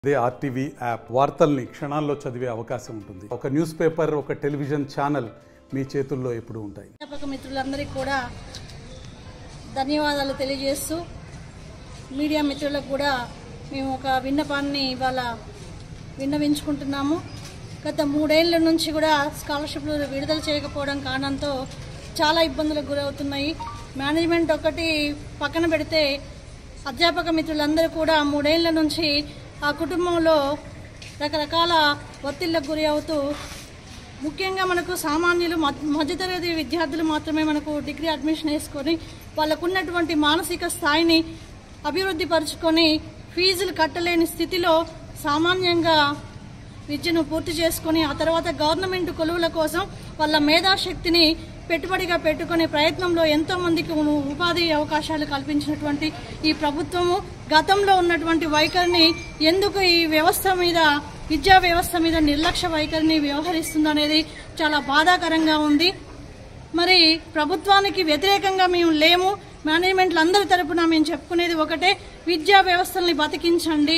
అదే RTV app వార్తల్ని క్షణాల్లో చదివే అవకాశం ఉంటుంది ఒక న్యూస్ పేపర్ ఒక టెలివిజన్ ఛానల్ మీ చేతుల్లో ఎప్పుడూ ఉంటాయి అధ్యాపక మిత్రులందరికీ కూడా ధన్యవాదాలు తెలియజేస్తూ మీడియా మిత్రులకు కూడా మేము ఒక విన్నపాన్ని ఇవాళ విన్నవించుకుంటున్నాము గత మూడేళ్ల నుంచి కూడా స్కాలర్షిప్లు విడుదల చేయకపోవడం కారణంతో చాలా ఇబ్బందులకు గురవుతున్నాయి మేనేజ్మెంట్ ఒకటి పక్కన పెడితే అధ్యాపక మిత్రులందరూ కూడా మూడేళ్ల నుంచి ఆ కుటుంబంలో రకరకాల ఒత్తిళ్లకు గురి అవుతూ ముఖ్యంగా మనకు సామాన్యులు మధ్య- మధ్యతరగతి విద్యార్థులు మాత్రమే మనకు డిగ్రీ అడ్మిషన్ వేసుకొని వాళ్ళకు ఉన్నటువంటి మానసిక స్థాయిని అభివృద్ధి పరుచుకొని ఫీజులు కట్టలేని స్థితిలో సామాన్యంగా విద్యను పూర్తి చేసుకొని ఆ తర్వాత గవర్నమెంట్ కొలువుల కోసం వాళ్ళ మేధాశక్తిని పెట్టుబడిగా పెట్టుకునే ప్రయత్నంలో ఎంతో మందికి ఉ- ఉపాధి అవకాశాలు కల్పించినటువంటి ఈ ప్రభుత్వము గతంలో ఉన్నటువంటి వైఖరిని ఎందుకు ఈ వ్యవస్థ మీద విద్యా వ్యవస్థ మీద నిర్లక్ష్య వైఖరిని వ్యవహరిస్తుందనేది చాలా బాధాకరంగా ఉంది మరి ప్రభుత్వానికి వ్యతిరేకంగా మేము లేము మేనేజ్మెంట్లు అందరి తరపున మేము చెప్పుకునేది ఒకటే విద్యా వ్యవస్థల్ని బతికించండి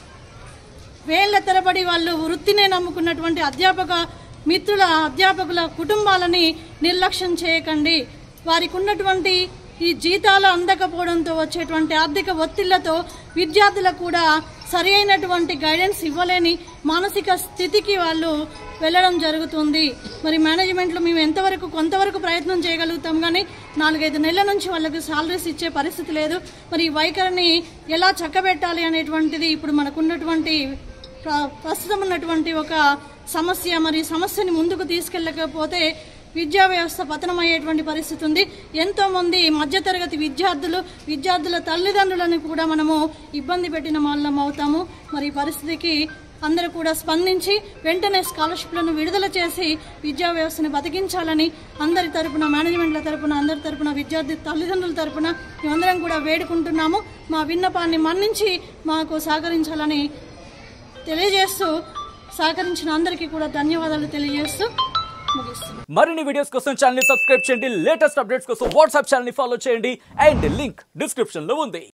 వేళ్ల తరబడి వాళ్ళు వృత్తినే నమ్ముకున్నటువంటి అధ్యాపక మిత్రుల అధ్యాపకుల కుటుంబాలని నిర్లక్ష్యం చేయకండి వారికి ఉన్నటువంటి ఈ జీతాలు అందకపోవడంతో వచ్చేటువంటి ఆర్థిక ఒత్తిళ్లతో విద్యార్థులకు కూడా సరి అయినటువంటి గైడెన్స్ ఇవ్వలేని మానసిక స్థితికి వాళ్ళు వెళ్ళడం జరుగుతుంది మరి మేనేజ్మెంట్లో మేము ఎంతవరకు కొంతవరకు ప్రయత్నం చేయగలుగుతాం కానీ నాలుగైదు నెలల నుంచి వాళ్ళకి సాలరీస్ ఇచ్చే పరిస్థితి లేదు మరి ఈ వైఖరిని ఎలా చక్కబెట్టాలి అనేటువంటిది ఇప్పుడు మనకున్నటువంటి ప్ర- ప్రస్తుతం ఉన్నటువంటి ఒక సమస్య మరి సమస్యని ముందుకు తీసుకెళ్ళకపోతే విద్యా వ్యవస్థ పతనమయ్యేటువంటి పరిస్థితి ఉంది ఎంతో మంది మధ్యతరగతి విద్యార్థులు విద్యార్థుల తల్లిదండ్రులను కూడా మనము ఇబ్బంది పెట్టిన వాళ్ళం అవుతాము మరి ఈ పరిస్థితికి అందరూ కూడా స్పందించి వెంటనే స్కాలర్షిప్లను విడుదల చేసి విద్యా వ్యవస్థను బతికించాలని అందరి తరపున మేనేజ్మెంట్ల తరపున అందరి తరపున విద్యార్థి తల్లిదండ్రుల తరపున మేమందరం కూడా వేడుకుంటున్నాము మా విన్నపాన్ని మన్నించి మాకు సహకరించాలని తెలియజేస్తూ సహకరించిన అందరికీ కూడా ధన్యవాదాలు తెలియజేస్తూ ముగిస్తున్నాను మరిన్ని వీడియోస్ కోసం ఛానల్ ని సబ్స్క్రైబ్ చేయండి లేటెస్ట్ అప్డేట్స్ కోసం వాట్సాప్ ఛానల్ ని ఫాలో చేయండి అండ్ లింక్ డిస్క్రిప్షన్ లో ఉంది